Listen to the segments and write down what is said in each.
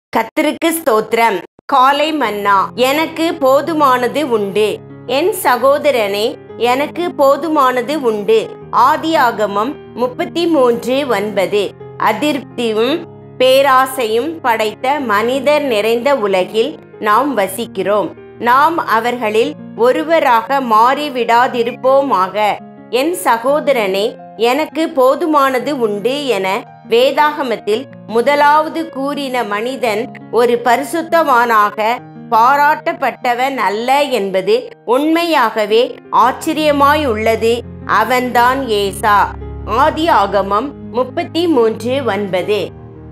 கத்திருக்கு ஸ்தோத்திரம் காலை மன்னா எனக்கு போதுமானது உண்டு என் சகோதரனே எனக்கு போதுமானது உண்டு ஆதியாகமம் முப்பத்தி மூன்று ஒன்பது அதிருப்தியும் பேராசையும் படைத்த மனிதர் நிறைந்த உலகில் நாம் வசிக்கிறோம் நாம் அவர்களில் ஒருவராக மாறிவிடாதிருப்போமாக என் சகோதரனே எனக்கு போதுமானது உண்டு என வேதாகமத்தில் முதலாவது கூறின மனிதன் ஒரு பரிசுத்தவானாக பாராட்டப்பட்டவன் அல்ல என்பது உண்மையாகவே ஆச்சரியமாயுள்ளது அவன்தான் ஏசா ஆதி ஆகமம் முப்பத்தி மூன்று ஒன்பது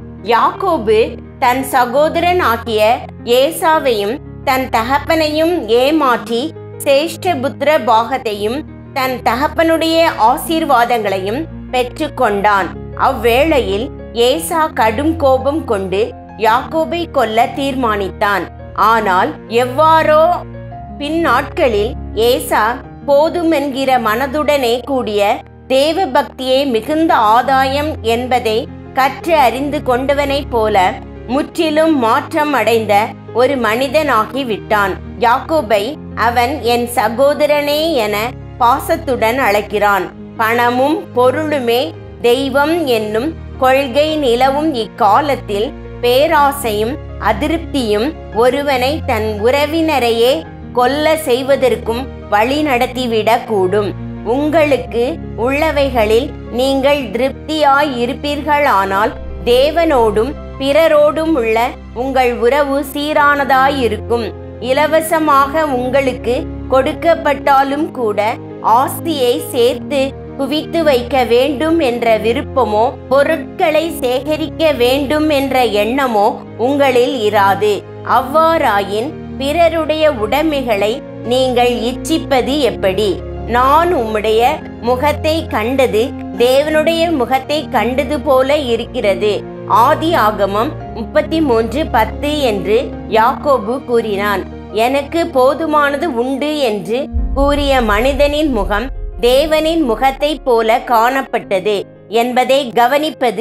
யாக்கோபு தன் சகோதரன் ஆகிய ஏசாவையும் தன் தகப்பனையும் ஏமாற்றி சேஷ்டபுத்திர பாகத்தையும் தன் தகப்பனுடைய ஆசீர்வாதங்களையும் பெற்றுக்கொண்டான் அவ்வேளையில் ஏசா கடும் கோபம் கொண்டு யாக்கோபை கொல்ல தீர்மானித்தான் ஆனால் எவ்வாறோ பின்னாட்களில் ஏசா போதுமென்கிற மனதுடனே கூடிய தேவ பக்தியே மிகுந்த ஆதாயம் என்பதை கற்று அறிந்து கொண்டவனைப் போல முற்றிலும் மாற்றம் அடைந்த ஒரு மனிதனாகி விட்டான் யாக்கோபை அவன் என் சகோதரனே என பாசத்துடன் அழைக்கிறான் பணமும் பொருளுமே தெய்வம் என்னும் கொள்கை நிலவும் இக்காலத்தில் பேராசையும் அதிருப்தியும் ஒருவனை தன் உறவினரையே கொல்ல செய்வதற்கும் வழி நடத்திவிடக் கூடும் உங்களுக்கு உள்ளவைகளில் நீங்கள் திருப்தியாய் இருப்பீர்களானால் தேவனோடும் பிறரோடும் உள்ள உங்கள் உறவு சீரானதாயிருக்கும் இலவசமாக உங்களுக்கு கொடுக்கப்பட்டாலும் கூட ஆஸ்தியை சேர்த்து குவித்து வைக்க வேண்டும் என்ற விருப்பமோ பொருட்களை சேகரிக்க வேண்டும் என்ற எண்ணமோ உங்களில் இராது அவ்வாறாயின் பிறருடைய உடைமைகளை நீங்கள் இச்சிப்பது எப்படி நான் உம்முடைய முகத்தை கண்டது தேவனுடைய முகத்தை கண்டது போல இருக்கிறது ஆதி ஆகமம் முப்பத்தி மூன்று பத்து என்று யாக்கோபு கூறினான் எனக்கு போதுமானது உண்டு என்று கூறிய மனிதனின் முகம் தேவனின் முகத்தைப் போல காணப்பட்டது என்பதை கவனிப்பது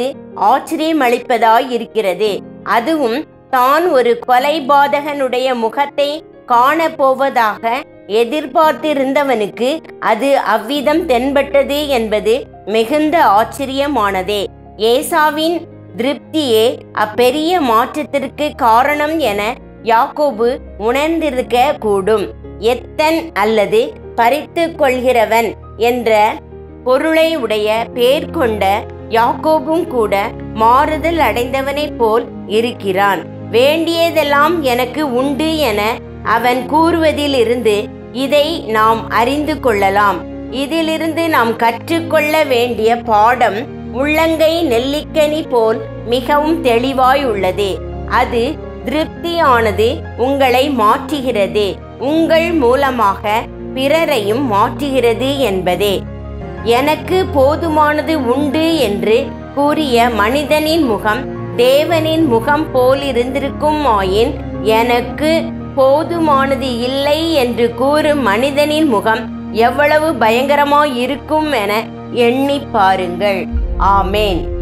ஆச்சரியமளிப்பதாயிருக்கிறது அதுவும் தான் ஒரு கொலைபாதகனுடைய முகத்தை காணப்போவதாக எதிர்பார்த்திருந்தவனுக்கு அது அவ்விதம் தென்பட்டது என்பது மிகுந்த ஆச்சரியமானதே ஏசாவின் திருப்தியே அப்பெரிய மாற்றத்திற்கு காரணம் என யாக்கோபு உணர்ந்திருக்க கூடும் எத்தன் அல்லது பறித்து கொள்கிறவன் என்ற பொருளை உடைய பேர் கொண்ட யாக்கோபும் கூட மாறுதல் அடைந்தவனைப் போல் இருக்கிறான் வேண்டியதெல்லாம் எனக்கு உண்டு என அவன் கூறுவதிலிருந்து இதை நாம் அறிந்து கொள்ளலாம் இதிலிருந்து நாம் கற்றுக்கொள்ள வேண்டிய பாடம் உள்ளங்கை நெல்லிக்கனி போல் மிகவும் தெளிவாய் உள்ளது அது திருப்தியானது உங்களை மாற்றுகிறது உங்கள் மூலமாக பிறரையும் மாற்றுகிறது என்பதே எனக்கு போதுமானது உண்டு என்று கூறிய மனிதனின் முகம் தேவனின் முகம் போலிருந்திருக்கும் ஆயின் எனக்கு போதுமானது இல்லை என்று கூறும் மனிதனின் முகம் எவ்வளவு பயங்கரமாயிருக்கும் என எண்ணி பாருங்கள் ஆமேன்